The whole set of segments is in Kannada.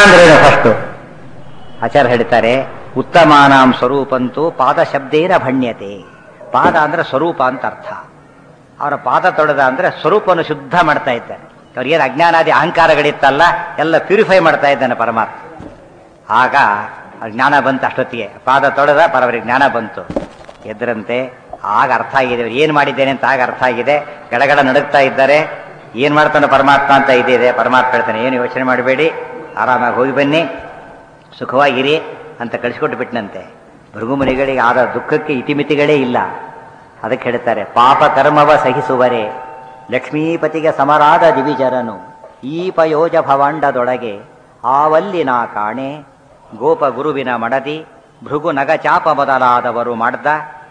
ಅಂದ್ರೇನು ಫಸ್ಟು ಆಚಾರ್ಯ ಹೇಳ್ತಾರೆ ಉತ್ತಮಾನಾಂ ಸ್ವರೂಪಂತೂ ಪಾದ ಶಬ್ದೇನ ಭಣ್ಯತೆ ಪಾದ ಅಂದ್ರೆ ಸ್ವರೂಪ ಅಂತ ಅರ್ಥ ಅವರ ಪಾದ ತೊಳೆದ ಅಂದ್ರೆ ಸ್ವರೂಪವನ್ನು ಶುದ್ಧ ಮಾಡ್ತಾ ಇದ್ದಾನೆ ಅವ್ರಿಗೇನು ಅಜ್ಞಾನಾದಿ ಅಹಂಕಾರಗಳಿತ್ತಲ್ಲ ಎಲ್ಲ ಪ್ಯೂರಿಫೈ ಮಾಡ್ತಾ ಇದ್ದಾನೆ ಪರಮಾತ್ಮ ಆಗ ಆ ಜ್ಞಾನ ಬಂತು ಅಷ್ಟೊತ್ತಿಗೆ ಪಾದ ತೊಳೆದ ಪರವರಿಗೆ ಜ್ಞಾನ ಬಂತು ಎದ್ರಂತೆ ಆಗ ಅರ್ಥ ಆಗಿದೆ ಇವ್ರು ಏನು ಮಾಡಿದ್ದೇನೆ ಅಂತ ಆಗ ಅರ್ಥ ಆಗಿದೆ ಗಡಗಡ ನಡುಗ್ತಾ ಇದ್ದಾರೆ ಏನು ಮಾಡ್ತಾನೆ ಪರಮಾತ್ಮ ಅಂತ ಇದಿದೆ ಪರಮಾತ್ಮ ಹೇಳ್ತಾನೆ ಏನು ಯೋಚನೆ ಮಾಡಬೇಡಿ ಆರಾಮಾಗಿ ಹೋಗಿ ಬನ್ನಿ ಸುಖವಾಗಿರಿ ಅಂತ ಕಳಿಸ್ಕೊಟ್ಟು ಬಿಟ್ಟನಂತೆ ಭೃಗುಮುನಿಗಳಿಗೆ ಆದ ದುಃಖಕ್ಕೆ ಇತಿಮಿತಿಗಳೇ ಇಲ್ಲ ಅದಕ್ಕೆ ಹೇಳ್ತಾರೆ ಪಾಪ ಕರ್ಮವ ಸಹಿಸುವರೆ ಲಕ್ಷ್ಮೀಪತಿಗೆ ಸಮರಾದ ದಿವಿಜರನು ಈಪಯೋಜ ಭವಾಂಡದೊಳಗೆ ಆವಲ್ಲಿ ನಾ ಕಾಣೆ ಗೋಪ ಗುರುವಿನ ಮಡದಿ ಭೃಗು ನಗಚಾಪ ಮೊದಲಾದವರು ಮಾಡ್ದ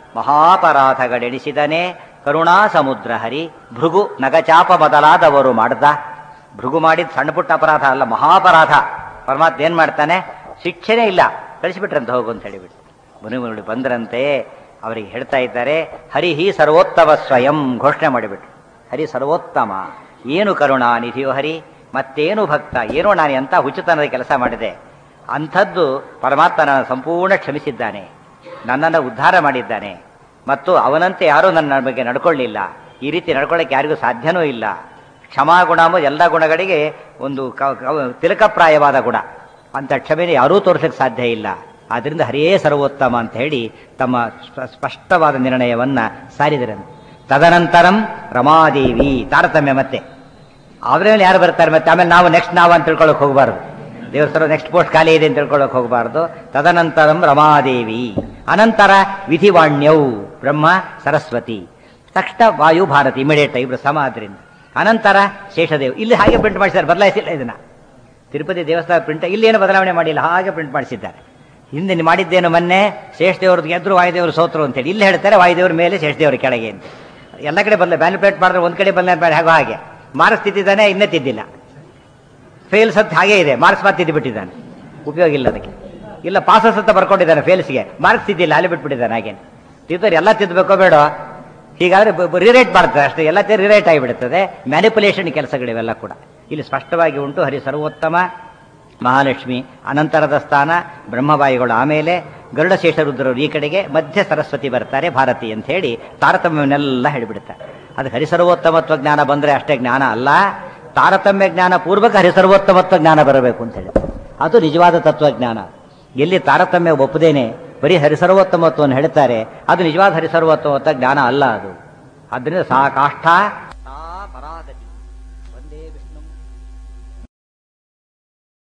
ಮಹಾಪರಾಧಗಳೆಣಿಸಿದನೇ ಕರುಣಾ ಸಮುದ್ರ ಹರಿ ಭೃಗು ನಗಚಾಪ ಮೊದಲಾದವರು ಮಾಡ್ದ ಭೃಗು ಮಾಡಿದ ಸಣ್ಣ ಪುಟ್ಟ ಅಪರಾಧ ಅಲ್ಲ ಮಹಾಪರಾಧ ಪರಮಾತ್ಮ ಏನ್ ಮಾಡ್ತಾನೆ ಶಿಕ್ಷೆನೇ ಇಲ್ಲ ಕಳಿಸಿಬಿಟ್ರಂತ ಹೋಗು ಅಂತ ಹೇಳಿಬಿಟ್ಟು ಮುನಿಮುರುಳಿ ಬಂದ್ರಂತೆ ಅವರಿಗೆ ಹೇಳ್ತಾ ಇದ್ದಾರೆ ಹರಿ ಹಿ ಸರ್ವೋತ್ತಮ ಸ್ವಯಂ ಘೋಷಣೆ ಮಾಡಿಬಿಟ್ರು ಹರಿ ಸರ್ವೋತ್ತಮ ಏನು ಕರುಣಾ ನಿಧಿಯೋ ಹರಿ ಮತ್ತೇನು ಭಕ್ತ ಏನೋ ನಾನು ಎಂಥ ಹುಚ್ಚುತನದ ಕೆಲಸ ಮಾಡಿದೆ ಅಂಥದ್ದು ಪರಮಾತ್ಮ ನನ್ನ ಸಂಪೂರ್ಣ ಕ್ಷಮಿಸಿದ್ದಾನೆ ನನ್ನನ್ನು ಉದ್ಧಾರ ಮಾಡಿದ್ದಾನೆ ಮತ್ತು ಅವನಂತೆ ಯಾರೂ ನನ್ನ ಬಗ್ಗೆ ನಡ್ಕೊಳ್ಳಿಲ್ಲ ಈ ರೀತಿ ನಡ್ಕೊಳ್ಳೋಕೆ ಯಾರಿಗೂ ಸಾಧ್ಯನೂ ಇಲ್ಲ ಕ್ಷಮಾಗುಣ ಎಂಬುದು ಎಲ್ಲ ಗುಣಗಳಿಗೆ ಒಂದು ಕ- ಕ- ತಿಲಕಪ್ರಾಯವಾದ ಗುಣ ಅಂತ ಕ್ಷಮೆನ ಯಾರೂ ತೋರಿಸಕ್ಕೆ ಸಾಧ್ಯ ಇಲ್ಲ ಆದ್ದರಿಂದ ಹರಿಯೇ ಸರ್ವೋತ್ತಮ ಅಂತ ಹೇಳಿ ತಮ್ಮ ಸ್ಪ- ಸ್ಪಷ್ಟವಾದ ನಿರ್ಣಯವನ್ನ ಸಾರಿದರಂತೆ ತದನಂತರಂ ರಮಾದೇವಿ ತಾರತಮ್ಯ ಮತ್ತೆ ಅವ್ರ ಮೇಲೆ ಯಾರು ಬರ್ತಾರೆ ಮತ್ತೆ ಆಮೇಲೆ ನಾವು ನೆಕ್ಸ್ಟ್ ನಾವು ಅಂತ ತಿಳ್ಕೊಳಕ್ ಹೋಗಬಾರ್ದು ದೇವ್ರ ಸರ್ ನೆಕ್ಸ್ಟ್ ಪೋಸ್ಟ್ ಖಾಲಿ ಇದೆ ಅಂತ ತಿಳ್ಕೊಳಕ್ ಹೋಗಬಾರ್ದು ತದನಂತರಂ ರಮಾದೇವಿ ಅನಂತರ ವಿಧಿವಾಣ್ಯವು ಬ್ರಹ್ಮ ಸರಸ್ವತಿ ತಕ್ಷಣ ವಾಯು ಭಾರತಿ ಇಮಿಡಿಯೇಟ್ ಇಬ್ರು ಸಮ ಆದ್ರಿಂದ ಅನಂತರ ಶೇಷದೇವ್ ಇಲ್ಲಿ ಹಾಗೆ ಪ್ರಿಂಟ್ ಮಾಡಿಸಿದ್ದಾರೆ ಬದಲಾಯಿಸಿಲ್ಲ ಇದನ್ನ ತಿರುಪತಿ ದೇವಸ್ಥಾನ ಪ್ರಿಂಟ್ ಇಲ್ಲೇನು ಬದಲಾವಣೆ ಮಾಡಿಲ್ಲ ಹಾಗೆ ಪ್ರಿಂಟ್ ಮಾಡಿಸಿದ್ದಾರೆ ಹಿಂದೆ ನೀವು ಮಾಡಿದ್ದೇನು ಮೊನ್ನೆ ಶೇಷದೇವ್ರದ್ದು ಗೆದ್ರು ವಾಯುದೇವರು ಸೋತರು ಅಂತೇಳಿ ಇಲ್ಲಿ ಹೇಳ್ತಾರೆ ವಾಯುದೇವ್ರ ಮೇಲೆ ಶೇಷದೇವ್ರ ಕೆಳಗೆ ಅಂತ ಎಲ್ಲ ಕಡೆ ಬದಲ ಮ್ಯಾನಿಪುಲೇಟ್ ಮಾಡಿದ್ರೆ ಒಂದ್ ಕಡೆ ಬದಲಾವಣೆ ಮಾಡಿ ಹಾಗೋ ಹಾಗೆ ಮಾರ್ಕ್ಸ್ ತಿದ್ದಿದ್ದಾನೆ ಇನ್ನೇ ತಿದ್ದಿಲ್ಲ ಫೇಲ್ಸ್ ಅಂತ ಹಾಗೇ ಇದೆ ಮಾರ್ಕ್ಸ್ ಮತ್ತೆ ತಿದ್ದು ಬಿಟ್ಟಿದ್ದಾನೆ ಉಪಯೋಗ ಇಲ್ಲ ಅದಕ್ಕೆ ಇಲ್ಲ ಪಾಸಸ್ ಅಂತ ಬರ್ಕೊಂಡಿದ್ದಾನೆ ಫೇಲ್ಸ್ಗೆ ಮಾರ್ಕ್ಸ್ ತಿದ್ದಿಲ್ಲ ಅಲ್ಲಿ ಬಿಟ್ಬಿಟ್ಟಿದ್ದಾನೆ ಹಾಗೇನೆ ತಿದ್ದವ್ರು ಎಲ್ಲ ತಿದ್ದಬೇಕೋ ಬೇಡ ಹೀಗಾದ್ರೆ ರಿರೇಟ್ ಮಾಡ್ತಾರೆ ಅಷ್ಟೇ ಎಲ್ಲ ರಿರೇಟ್ ಆಗಿಬಿಡುತ್ತದೆ ಮ್ಯಾನಿಪುಲೇಷನ್ ಕೆಲಸಗಳಿವೆಲ್ಲ ಕೂಡ ಇಲ್ಲಿ ಸ್ಪಷ್ಟವಾಗಿ ಉಂಟು ಹರಿ ಸರ್ವೋತ್ತಮ ಮಹಾಲಕ್ಷ್ಮಿ ಅನಂತರದ ಸ್ಥಾನ ಬ್ರಹ್ಮವಾಯುಗಳು ಆಮೇಲೆ ಗರುಡಶೇಷರುದ್ರರು ಈ ಕಡೆಗೆ ಮಧ್ಯ ಸರಸ್ವತಿ ಬರ್ತಾರೆ ಭಾರತಿ ಅಂತ ಹೇಳಿ ತಾರತಮ್ಯವನ್ನೆಲ್ಲ ಹೇಳಿಬಿಡ್ತಾರೆ ಅದು ಹರಿಸರ್ವೋತ್ತಮತ್ವ ಜ್ಞಾನ ಬಂದ್ರೆ ಅಷ್ಟೇ ಜ್ಞಾನ ಅಲ್ಲ ತಾರತಮ್ಯ ಜ್ಞಾನ ಪೂರ್ವಕ ಹರಿಸರ್ವೋತ್ತಮತ್ವ ಜ್ಞಾನ ಬರಬೇಕು ಅಂತ ಹೇಳಿ ಅದು ನಿಜವಾದ ತತ್ವಜ್ಞಾನ ಎಲ್ಲಿ ತಾರತಮ್ಯ ಒಪ್ಪದೇನೆ ಬರೀ ಹರಿಸರ್ವೋತ್ತಮತ್ವವನ್ನು ಹೇಳ್ತಾರೆ ಅದು ನಿಜವಾದ ಹರಿಸರ್ವೋತ್ತಮತ್ವ ಜ್ಞಾನ ಅಲ್ಲ ಅದು ಆದ್ದರಿಂದ ಸಾ ಕಾಷ್ಠ